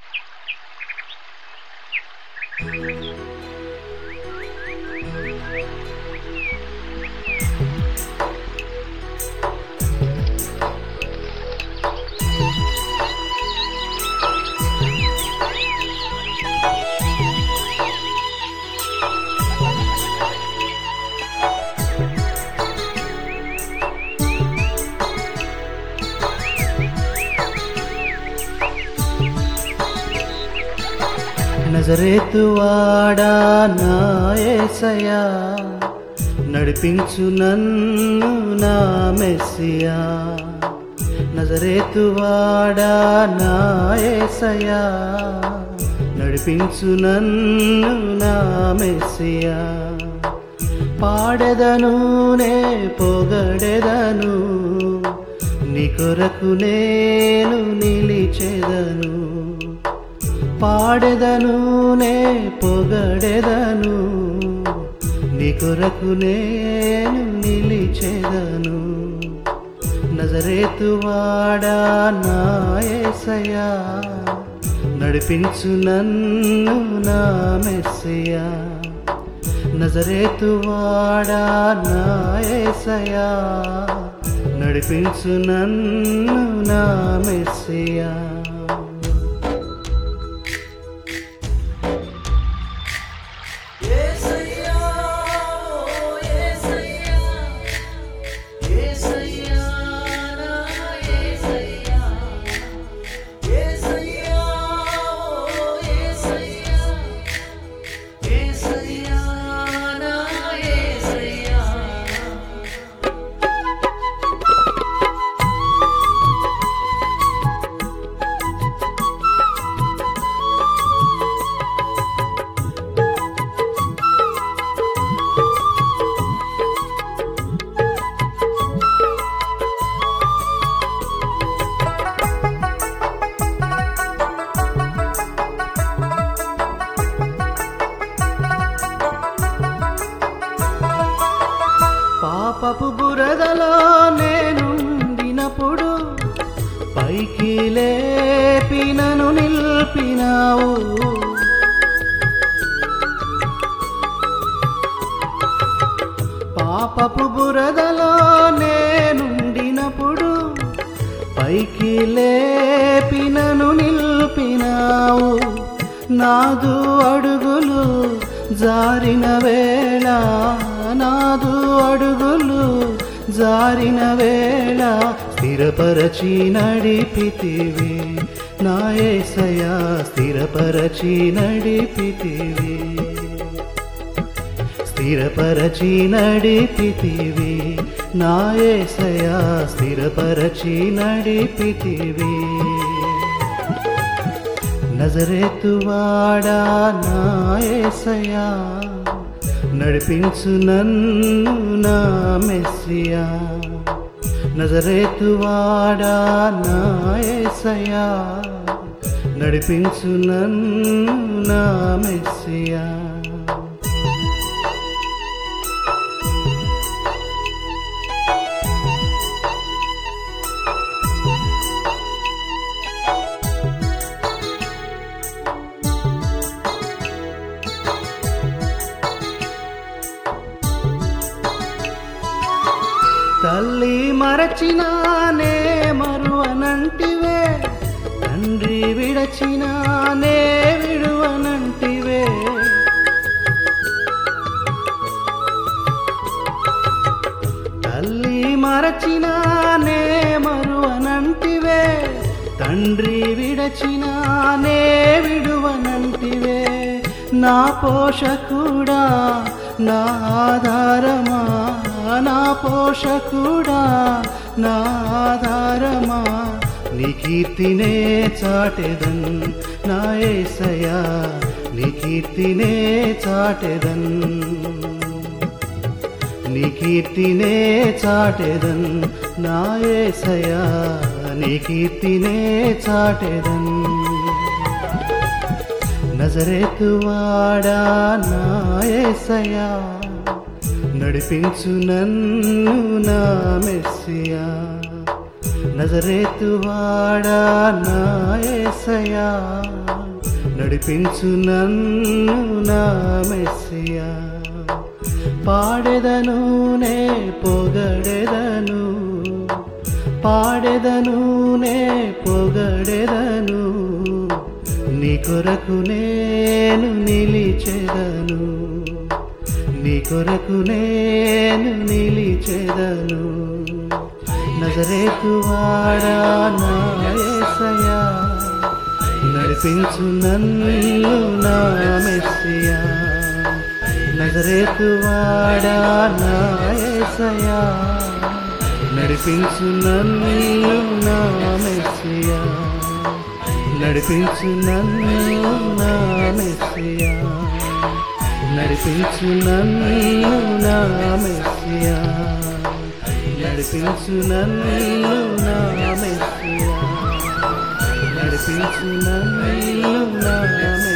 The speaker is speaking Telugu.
నజరేతువాడా నా యేసయ్యా నడిపించు నన్ను నా మెస్సియా నజరేతువాడా నా యేసయ్యా నడిపించు నన్ను నా మెస్సియా పాడెదను నే పొగడెదను నీ కొరకు నేను నిలిచెదను పాడెదను నే పొగడెదను నీ కొరకు నేను నిలిచెదను నజరేతువాడా నా యేసయ్యా నడిపించు నన్ను నా మెస్సియా నజరేతువాడా నా యేసయ్యా నడిపించు నన్ను నా మెస్సియా యేసయ్యా ఓ యేసయ్యా యేసయ్యా నా యేసయ్యా యేసయ్యా ఓ యేసయ్యా యేసయ్యా నా యేసయ్యా పాపపు బురదలో నేనుండినప్పుడు పైకి లేపినను నిల్పినావు పాపపు బురదలో నేనుండినప్పుడు పైకి లేపినను నిల్పినావు నాదు అడుగులు జారిన వేళ నాదు అడుగులు జారిన వేళ స్థిరపరచి నడిపితివి నా యేసయ్యా స్థిరపరచి నడిపితివి స్థిరపరచి నడిపితివి నా యేసయ్యా స్థిరపరచి నడిపితివి నజరేతువాడా నా యేసయ్యా నడిపించు నన్ను నా మెస్సియా నజరేతువాడా నా యేసయ్యా నడిపించు నన్ను నా మెస్సియా తల్లి మరచినానే మరువనంటివే తండ్రి విడచినానే విడువనంటివే తల్లి మరచినానే మరువనంటివే తండ్రి విడచినానే విడువనంటివే నా పోషకుడా నా ఆధారమా నా పోషకుడా నా ఆధారమా నీ కీర్తినే చాటెదన్ నా ఏసయా నీ కీర్తినే చాటెదన్ నీ కీర్తినే చాటెదన్ నా ఏసయా నీ కీర్తినే చాటెదన్ నజరేతువాడా నా ఏసయా నడిపించు నన్ను నా మెస్సియా నజరేతు నజరేతువాడా నా యేసయ్యా నడిపించు నన్ను నా మెస్సియా పాడెదను నే పొగడెదను పాడెదను నే పొగడెదను నీ కొరకు నేను నిలిచెదను నీ కొరకు నేను నిలిచెదను నజరేతువాడా నా యేసయ్యా నడిపించు నన్ను నా మెస్సియా నజరేతువాడా నా యేసయ్యా నడిపించు నన్ను నా మెస్సియా నడిపించు నన్ను నా మెస్సియా నడిపించు నన్ను నా మెస్సియా నడిపించు నన్ను నా మెస్సియా నడిపించు నన్ను నా మెస్సియా